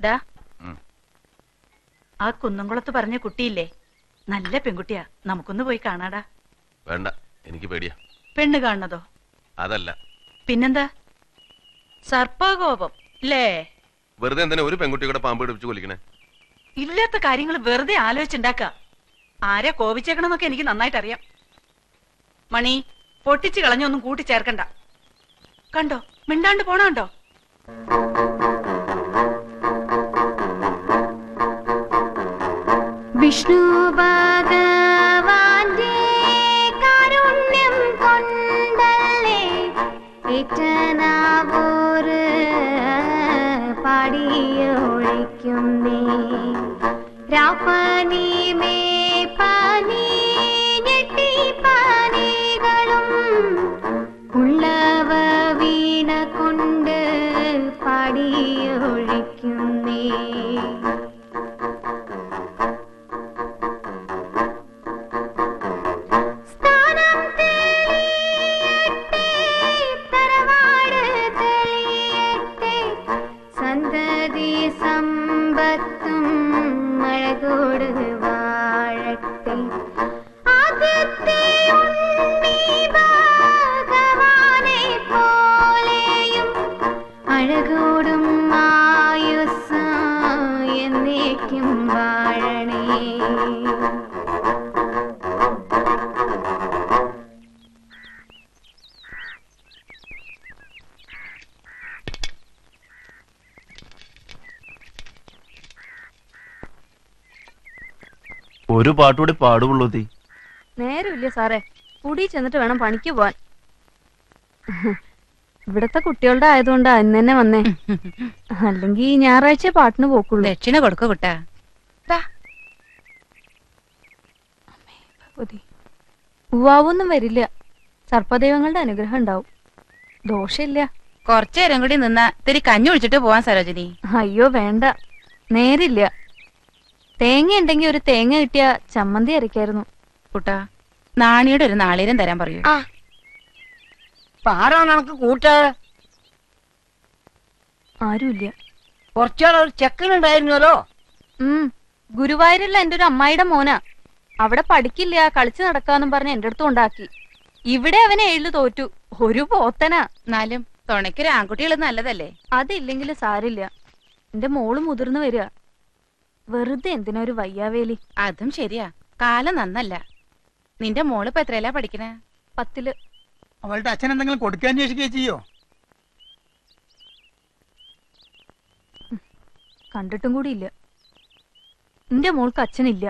ദാ ഉം. ആ കുന്നംകുളത്ത് പറഞ്ഞ കുട്ടിയില്ലേ നല്ല പെൺകുട്ടിയാ നമുക്കൊന്ന് പോയി കാണാടാ വേണ്ട എനിക്ക് പേടിയാ പെണ്ണ് കാണുന്നതോ അതല്ല പിന്നെന്താ സർപ്പകോപം ഇല്ലേ വെറുതെ എന്തിനാ ഒരു പെൺകുട്ടി കൂടെ പാമ്പ് പിടിപ്പിച്ച് കൊല്ലിക്കണേ ഇല്ലാത്ത കാര്യങ്ങൾ വെറുതെ ആലോചിച്ചുണ്ടാക്ക ആരെ കോപിച്ചേക്കണമെന്നൊക്കെ എനിക്ക് നന്നായിട്ട് അറിയാം മണി പൊട്ടിച്ചു കളഞ്ഞൊന്നും കൂട്ടിച്ചേർക്കണ്ട കണ്ടോ മിണ്ടാണ്ട് പോണോ വിഷ്ണു ഭഗവാന്റെ കാരുണ്യം കൊണ്ടല്ലേ ഏറ്റനാവൂര് പാടിയൊഴിക്കുന്നേ രാപ്പനി മേ പനി ഞെട്ടി പനികളും ഉള്ളവ വീണ കൊണ്ട് പാടിയൊഴിക്കുന്നേ സ്ഥാനം തെളിയട്ടെ, തറവാട് തെളിയട്ടെ, സന്തതി സമ്പത്തും അഴകോട് വാഴട്ടെ ആദ്യത്തെ ഉണ്ണി ഭഗവാനെ പോലെയും അഴകോടും ആയുസ്സ എന്നേക്കും വാഴണേ ഒരു പാട്ടുകൂടി പാടുള്ളൂ തീ നേരമില്ല സാറേ കുടി ചെന്നിട്ട് വേണം പണിക്ക് പോവാൻ ഇവിടത്തെ കുട്ടികളുടെ ആയതുകൊണ്ടാ ഇന്ന് തന്നെ വന്നേ അല്ലെങ്കിൽ ഞായറാഴ്ച പാട്ടിന് പോക്കുള്ളൂ ദക്ഷിണ കൊടുക്കു കുട്ടാ ഭഗവതി. ഉവ്വാവൊന്നും വരില്ല സർപ്പദൈവങ്ങളുടെ അനുഗ്രഹം ഉണ്ടാവും ദോഷമില്ല കുറച്ചേരം കൂടി നിന്നാ ഇത്തിരി കഞ്ഞി ഒഴിച്ചിട്ട് പോവാൻ സരോജിനി അയ്യോ വേണ്ട നേരില്ല തേങ്ങ ഉണ്ടെങ്കിൽ ഒരു തേങ്ങ കിട്ടിയ ചമ്മന്തി അരയ്ക്കായിരുന്നു കുട്ടാ നാണിയുടെ ഒരു നാളീരം തരാൻ പറയൂ ആരാ നിനക്ക് കൂട്ട് ആരുമില്ല കുറച്ചാൾ ഒരു ചെക്കനുണ്ടായിരുന്നല്ലോ ഉം ഗുരുവായൂരുള്ള എന്റെ ഒരു അമ്മായിയുടെ മോനാ അവിടെ പഠിക്കില്ല കളിച്ചു നടക്കാന്നും പറഞ്ഞ് എന്റെ അടുത്ത് ഉണ്ടാക്കി ഇവിടെ അവനെ എഴുതു തോറ്റു ഒരു പോത്തനാ എന്നാലും തുണയ്ക്കൊരു ആൺകുട്ടികൾ നല്ലതല്ലേ അതില്ലെങ്കിൽ സാരില്ല എന്റെ മോള് മുതിർന്നു വരിക വെറുതെ എന്തിനാ ഒരു വയ്യാവേലി അതും ശരിയാ കാലം നന്നല്ല നിന്റെ മോള് ഇപ്പൊ എത്രയല്ല പഠിക്കണേ പത്തില് അവളുടെ അച്ഛൻ എന്തെങ്കിലും കൊടുക്കാൻ അന്വേഷിക്കുകയോ ചെയ്യോ കണ്ടിട്ടും കൂടി ഇല്ല എന്റെ മോൾക്ക് അച്ഛനില്ല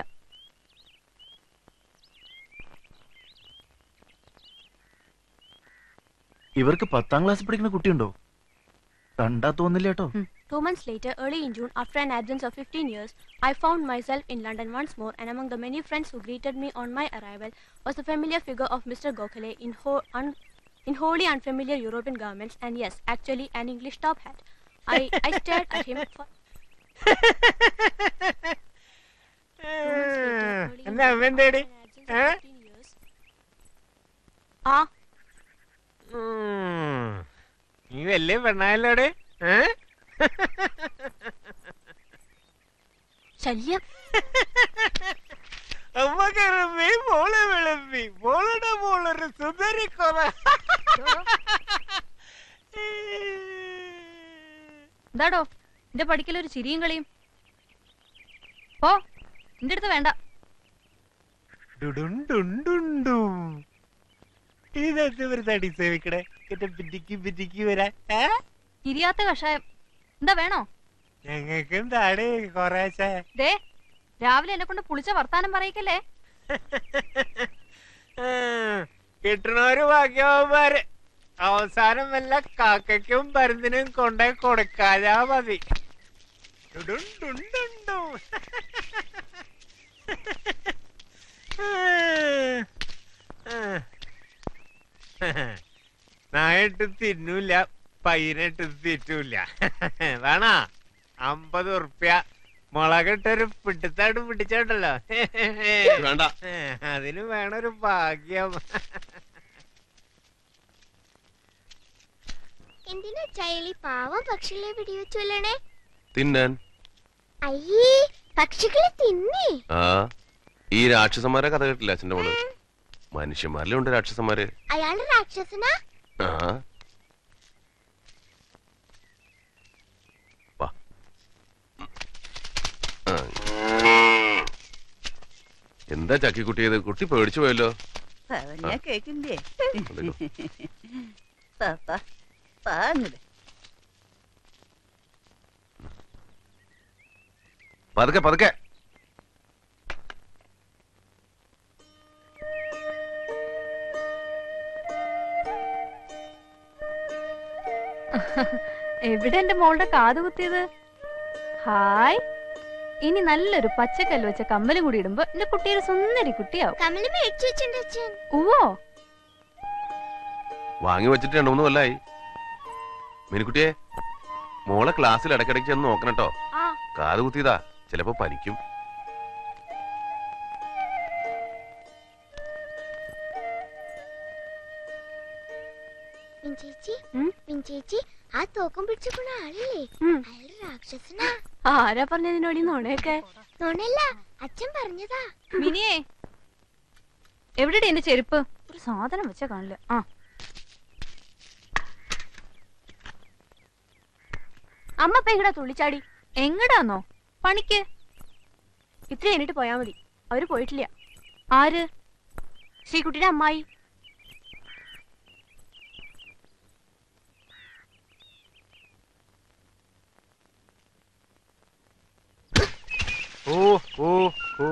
ഇവർക്ക് പത്താം ക്ലാസ് പഠിക്കുന്ന കുട്ടിയുണ്ടോ കണ്ടാ തോന്നില്ല കേട്ടോ Two months later, early in June, after an absence of 15 years, I found myself in London once more, and among the many friends who greeted me on my arrival was the familiar figure of Mr. Gokhale in, ho- un- in wholly unfamiliar European garments, and yes, actually an English top hat. I, I stared at him for. എന്താ അവന്തേടി ഏ? ആ ഉം. നീ വലിയ പെണ്ണായല്ലോടെ ഏ ശല്യം അമ്മ കയറുമ്പി മോളെ വിളമ്പി മോളുടെ മോളൊരു സുന്ദരി കൊറ എന്താടോ എന്റെ പഠിക്കലൊരു ചിരിയും കളിയും പോ എന്റെ അടുത്ത് വേണ്ട ഡുഡുണ്ടുണ്ടുണ്ടും. ഇതെന്ത് ഒരു തടി സേവിക്കണേ എന്റെ പിറ്റിക്ക് പിറ്റിക്ക് വരാൻ ഏ ഇരിയാത്ത കഷായം എന്താ വേണോ ഞങ്ങൾക്കും താടി കൊറേശ്ശെ ദേ രാവിലെ എന്നെ കൊണ്ട് പുളിച്ച വർത്താനം പറയിക്കല്ലേ ഉം. കിട്ടണോര് ഭാഗ്യവന്മാര് അവസാനം വല്ല കാക്കയ്ക്കും പരുന്തിനും കൊണ്ടേ കൊടുക്കാതാ മതി ഡുഡുണ്ടുണ്ടുണ്ടും. നായിട്ട് തിന്നൂല പയ്യനിട്ട് തീറ്റൂല വേണ അമ്പത് ഉറുപ്യ മുളകിട്ടൊരു പിടുത്തായിട്ട് പിടിച്ചോണ്ടല്ലോ വേണ്ട അതിന് വേണൊരു ഭാഗ്യം എന്തിനാ ചൈലി പാവം പക്ഷികളെ വെടിവെച്ചൊല്ലണേ തിന്നാൻ അയ്യേ പക്ഷികളെ തിന്നേ ആ ഈ രാക്ഷസന്മാരെ കഥ കേട്ടില്ല അച്ഛന്റെ മോള് മനുഷ്യന്മാരിലും ഉണ്ട് രാക്ഷസന്മാര് അയാളുടെ രാക്ഷസനാ ആ വാ. ആ. എന്താ ചക്കിക്കുട്ടി ഇത് കുട്ടി പേടിച്ചു പോയല്ലോ ഞാൻ കേക്കില്ലേ അതെയോ? പതുക്കെ പതുക്കെ എവിടെ എന്റെ മോളുടെ കാത് കുത്തിയത് ഹായ് ഇനി നല്ലൊരു പച്ചക്കല്ല് വെച്ച കമ്മലും കൂടി ഇടുമ്പോ എന്റെ കുട്ടിയൊരു സുന്ദരി കുട്ടിയാവും കമല് മേടിച്ചു വെച്ചിട്ടുണ്ട് അച്ഛൻ ഉവ്വോ വാങ്ങി വെച്ചിട്ട് രണ്ടു മൂന്ന് കൊല്ലായി മിനിക്കുട്ടിയെ മോളെ ക്ലാസ്സിൽ ഇടയ്ക്കിടയ്ക്ക് ചെന്ന് നോക്കണം കേട്ടോ ആ കാത് കുത്തിയതാ ചിലപ്പോ പനിക്കും വിഞ്ചേച്ചി ഉം? വിഞ്ചേച്ചി ആ തോക്കം പിടിച്ചുകൊണ്ട ആളില്ലേ ഉം. അയാളുടെ രാക്ഷസനാ ആരാ പറഞ്ഞതിനോട് ഈ നുണയൊക്കെ നോണല്ല അച്ഛൻ പറഞ്ഞതാ മിനിയേ എവിടെടി എന്റെ ചെരുപ്പ് ഒരു സാധനം വെച്ച കാണില്ല ആ അമ്മ ഇപ്പൊ എങ്ങടാ തുള്ളിച്ചാടി എങ്ങടാന്നോ പണിക്ക് ഇത്ര കഴിഞ്ഞിട്ട് പോയാ മതി അവര് പോയിട്ടില്ല ആര് ശ്രീകുട്ടിയുടെ അമ്മായി ഓ ഓ ഓ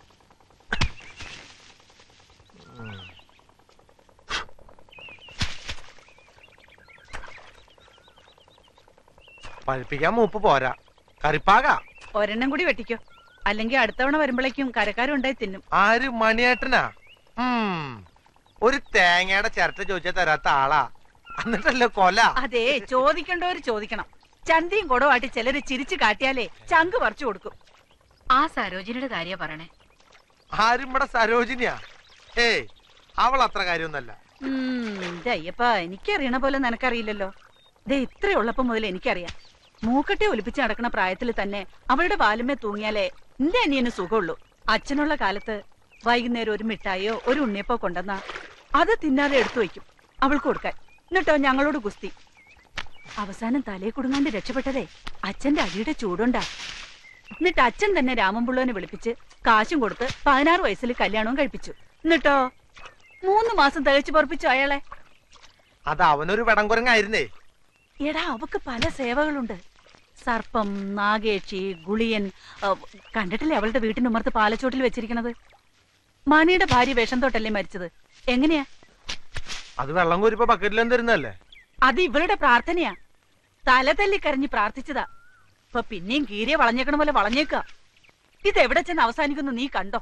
പഴുപ്പിക്കാൻ മൂപ്പ് പോരാ കറിപ്പാക ഒരെണ്ണം കൂടി വെട്ടിക്കോ അല്ലെങ്കിൽ അടുത്തവണ വരുമ്പോഴേക്കും കരക്കാരും ഉണ്ടായി തിന്നും ആര് മണിയേട്ടനാ ഉം. ഒരു തേങ്ങയുടെ ചിരട്ട ചോദിച്ചാൽ തരാത്ത ആളാ എന്നിട്ടല്ലേ കൊല അതെ ചോദിക്കണ്ടവര് ചോദിക്കണം ചന്തയും കുടവാട്ടി ചിലര് ചിരിച്ചു കാട്ടിയാലേ ചങ്ക് പറിച്ചു കൊടുക്കും ആ സരോജിനിയുടെ കാര്യ പറയണേ ആരും ഇവിടെ സരോജിനിയാ ഏയ് അവൾ അത്ര കാര്യമൊന്നല്ല എന്റെ അയ്യപ്പ എനിക്കറിയണ പോലെ നിനക്കറിയില്ലല്ലോ ദേ ഇത്രയുള്ളപ്പോ മുതൽ എനിക്കറിയാം മൂക്കട്ടെ ഒലിപ്പിച്ച് നടക്കുന്ന പ്രായത്തിൽ തന്നെ അവളുടെ വാലുമേ തൂങ്ങിയാലേ എന്റെ അനിയന് സുഖമുള്ളൂ അച്ഛനുള്ള കാലത്ത് വൈകുന്നേരം ഒരു മിഠായിയോ ഒരു ഉണ്ണിയപ്പോ കൊണ്ടുവന്നാ അത് തിന്നാതെ എടുത്തു വയ്ക്കും അവൾക്ക് കൊടുക്കാൻ എന്നിട്ടോ ഞങ്ങളോട് ഗുസ്തി അവസാനം തലയെ കുടുങ്ങാണ്ട് രക്ഷപ്പെട്ടതേ അച്ഛന്റെ അടിയുടെ ചൂടുണ്ടാ എന്നിട്ട് അച്ഛൻ തന്നെ രാമൻപിള്ളോനെ വിളിപ്പിച്ച് കാശും കൊടുത്ത് പതിനാറ് വയസ്സിൽ കല്യാണവും കഴിപ്പിച്ചു എന്നിട്ടോ മൂന്ന് മാസം തികച്ചു പൊറപ്പിച്ചു അയാളെ അത് അവനൊരു വെടംകുരങ്ങായിരുന്നേ എടാ അവക്ക് പല സേവകളുണ്ട് സർപ്പം നാഗേക്ഷി ഗുളിയൻ ആ, കണ്ടിട്ടില്ലേ അവളുടെ വീട്ടിനുമർത്ത് പാലച്ചോട്ടിൽ വെച്ചിരിക്കണത് മണിയുടെ ഭാര്യ വേഷം തൊട്ടല്ലേ മരിച്ചത് എങ്ങനെയാ അത് വെള്ളം കോരിപ്പോ ബക്കറ്റിലും തരുന്നല്ലേ അത് ഇവളുടെ പ്രാർത്ഥനയാ തല തല്ലി കരഞ്ഞ് പ്രാർത്ഥിച്ചതാ ഇപ്പൊ പിന്നെയും കീരിയെ വളഞ്ഞേക്കണ പോലെ വളഞ്ഞേക്ക ഇതെവിടെ ചെന്ന് അവസാനിക്കുന്നു നീ കണ്ടോ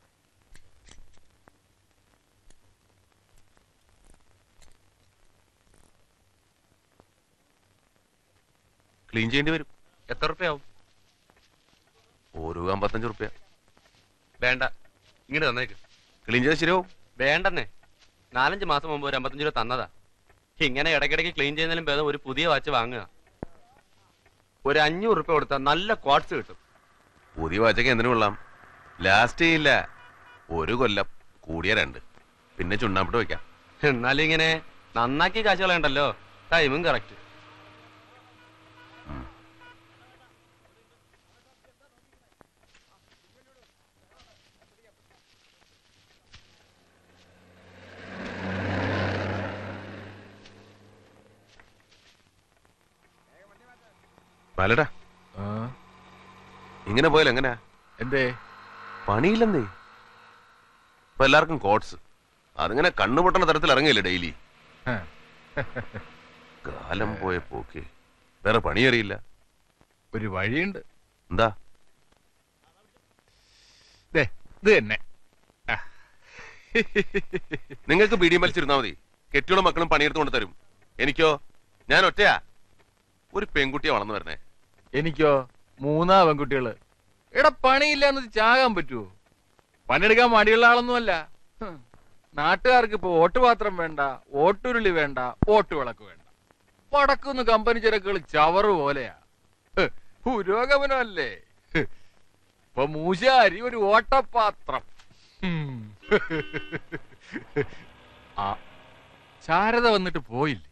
ക്ലീൻ ചെയ്യേണ്ടി വരും എത്ര റുപ്യാവും ഒരു അമ്പത്തഞ്ച് റുപ്യ വേണ്ട ഇങ്ങോട്ട് തന്നേക്ക് ക്ലീൻ ചെയ്ത് ശരിയാവും വേണ്ടെന്നേ നാലഞ്ച് മാസം മുമ്പ് ഒരു അമ്പത്തഞ്ച് രൂപ തന്നതാ ഇങ്ങനെ ഇടയ്ക്കിടയ്ക്ക് ക്ലീൻ ചെയ്യുന്നതിലും ഭേദം ഒരു പുതിയ വാച്ച് വാങ്ങുക ഒരു അഞ്ഞൂറ് റുപ്യ കൊടുത്താൽ നല്ല ക്വാർട്സ് കിട്ടും പുതിയ വാച്ചൊക്കെ എന്തിനു കൊള്ളാം ലാസ്റ്റ് ചെയ്യില്ല ഒരു കൊല്ലം കൂടിയ രണ്ട് പിന്നെ ചുണ്ണാമ്പിട്ട് വെക്കാം എന്നാലും ഇങ്ങനെ നന്നാക്കി കാശ് കളയണ്ടല്ലോ ടൈമും കറക്റ്റ് പാലടാ ഇങ്ങനെ പോയാൽ എങ്ങനെയാ എന്തേ പണിയില്ലെന്നേ ഇപ്പൊ എല്ലാവർക്കും കോട്സ് അതിങ്ങനെ കണ്ണുപൊട്ടണ തരത്തിൽ ഇറങ്ങിയില്ലേ ഡെയിലി ഹ. കാലം പോയ പോക്കെ വേറെ പണിയറിയില്ല ഒരു വഴിയുണ്ട് എന്താ ദേ, ഇത് തന്നെ ആ. നിങ്ങൾക്ക് ബീഡി മത്സരിരുന്നാ മതി കെട്ടിയോളും മക്കളും പണിയെടുത്തുകൊണ്ട് തരും എനിക്കോ ഞാൻ ഒറ്റയാ ഒരു പെൺകുട്ടിയെ വളർന്നു വരണേ എനിക്കോ മൂന്നാ പെൺകുട്ടികള് എടാ പണിയില്ലാന്ന് ചാകാൻ പറ്റുമോ പണിയെടുക്കാൻ മടിയുള്ള ആളൊന്നുമല്ല ഹും. നാട്ടുകാർക്ക് ഇപ്പൊ ഓട്ടുപാത്രം വേണ്ട ഓട്ടുരുളി വേണ്ട ഓട്ടുവിളക്ക് വേണ്ട വടക്കുന്ന് കമ്പനി ചരക്കുകൾ ചവറ് പോലെയാ ഹ്, പുരോഗമനമല്ലേ ഇപ്പൊ മൂശാരി ഒരു ഓട്ടപാത്രം ഉം. ആ ശാരദ വന്നിട്ട് പോയില്ലേ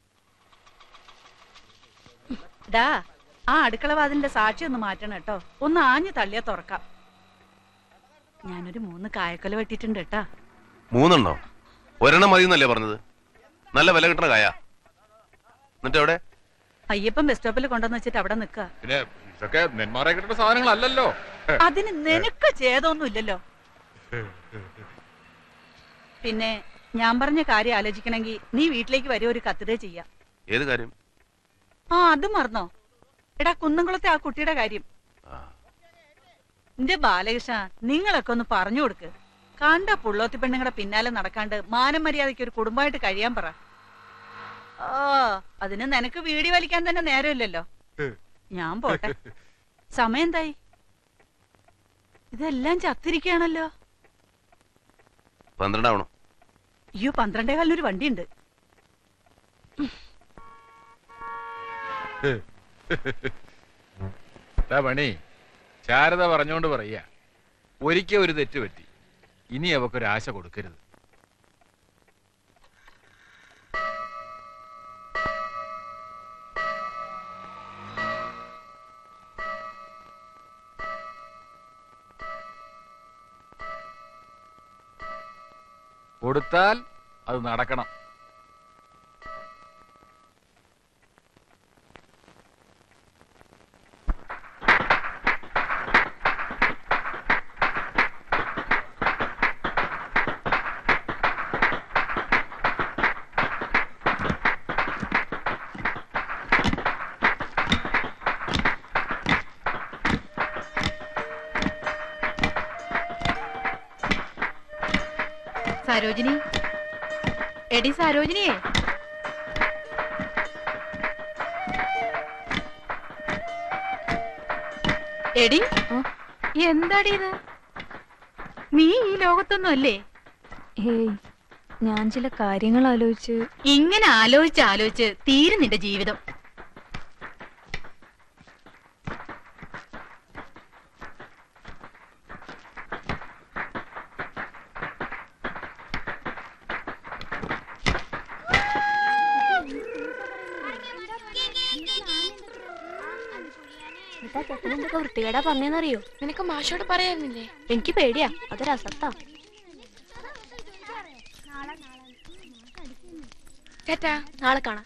ഡാ ആ അടുക്കള വാതിലിന്റെ സാക്ഷി ഒന്ന് മാറ്റണം കേട്ടോ ഒന്ന് ആഞ്ഞു തള്ളിയാ തുറക്കാം ഞാനൊരു മൂന്ന് കായക്കൊല വെട്ടിയിട്ടുണ്ട് കേട്ടാ മൂന്നെണ്ണോ ഒരെണ്ണം മതി എന്നല്ലേ പറഞ്ഞത് നല്ല വില കിട്ടണ കായ എന്നിട്ട് എവിടെ അയ്യപ്പൻ ബസ് സ്റ്റോപ്പിൽ കൊണ്ടുവന്ന് വെച്ചിട്ട് അവിടെ നിക്ക പിന്നെ ഇതൊക്കെ നെന്മാറെ കിട്ടുന്ന സാധനങ്ങളല്ലല്ലോ അതിന് നിനക്ക് ചേതൊന്നും ഇല്ലല്ലോ പിന്നെ ഞാൻ പറഞ്ഞ കാര്യം ആലോചിക്കണമെങ്കിൽ നീ വീട്ടിലേക്ക് വരെ ഒരു കത്തിടേ ചെയ്യാം ഏത് കാര്യം ആ അത് മറന്നോ എടാ കുന്നംകുളത്തെ ആ കുട്ടിയുടെ കാര്യം ആ, എന്റെ ബാലകൃഷ്ണ നിങ്ങളൊക്കെ ഒന്ന് പറഞ്ഞു കൊടുക്ക് കണ്ട പുള്ളോത്തി പെണ്ണുങ്ങളുടെ പിന്നാലെ നടക്കാണ്ട് മാനം മര്യാദയ്ക്ക് ഒരു കുടുംബമായിട്ട് കഴിയാൻ പറ ഓ അതിന് നിനക്ക് വീടി വലിക്കാൻ തന്നെ നേരമില്ലല്ലോ ഞാൻ പോട്ടെ സമയം എന്തായി ഇതെല്ലാം ചത്തിരിക്കുകയാണല്ലോ പന്ത്രണ്ടാവണം അയ്യോ പന്ത്രണ്ടേ കാലിനൊരു വണ്ടിയുണ്ട് ദാ പണി ശാരദ പറഞ്ഞോണ്ട് പറയാ ഒരിക്കൽ ഒരു തെറ്റ് പറ്റി ഇനി അവക്കൊരു ആശ കൊടുക്കരുത് കൊടുത്താൽ അത് നടക്കണം സരോജിനി എടി സരോജിനിയേ എടി എന്താടി ഇത് നീ ഈ ലോകത്തൊന്നും അല്ലേ ഹേയ് ഞാൻ ചില കാര്യങ്ങൾ ആലോചിച്ച് ഇങ്ങനെ ആലോചിച്ച് ആലോചിച്ച് തീരും നിന്റെ ജീവിതം എന്തൊക്കെ വൃത്തികേടാ പറഞ്ഞെന്നറിയോ നിനക്ക് മാഷോട് പറയായിരുന്നില്ലേ എനിക്ക് പേടിയാ അതൊരു അസത്താ ചേട്ടാ നാളെ കാണാം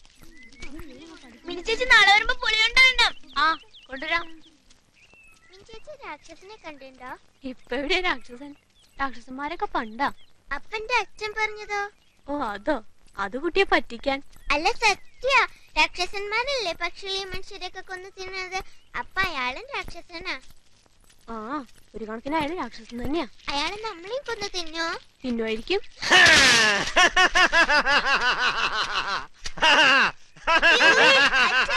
മിനി ചേച്ചി നാളെ വരുമ്പോ പുളി കൊണ്ടുവരണം ആ കൊണ്ടുവരാം മിനി ചേച്ചി രാക്ഷസനെ കണ്ടിട്ടുണ്ടോ ഇപ്പൊ എവിടെയാ രാക്ഷസൻ രാക്ഷസന്മാരൊക്കെ പണ്ടാ അപ്പന്റെ അച്ഛൻ പറഞ്ഞതോ ഓ അതോ അത് കുട്ടിയെ പറ്റിക്കാൻ അല്ല സത്യ രാക്ഷസന്മാരല്ലേ പക്ഷികളെയും മനുഷ്യരെയൊക്കെ കൊന്നു തിന്നത് അപ്പൊ അയാളും രാക്ഷസനാ ആ ഒരു കണക്കിന് അയാൾ രാക്ഷസൻ തന്നെയാ അയാള് നമ്മളെയും കൊന്നു തിന്നോ തിന്നുമായിരിക്കും അച്ഛാ,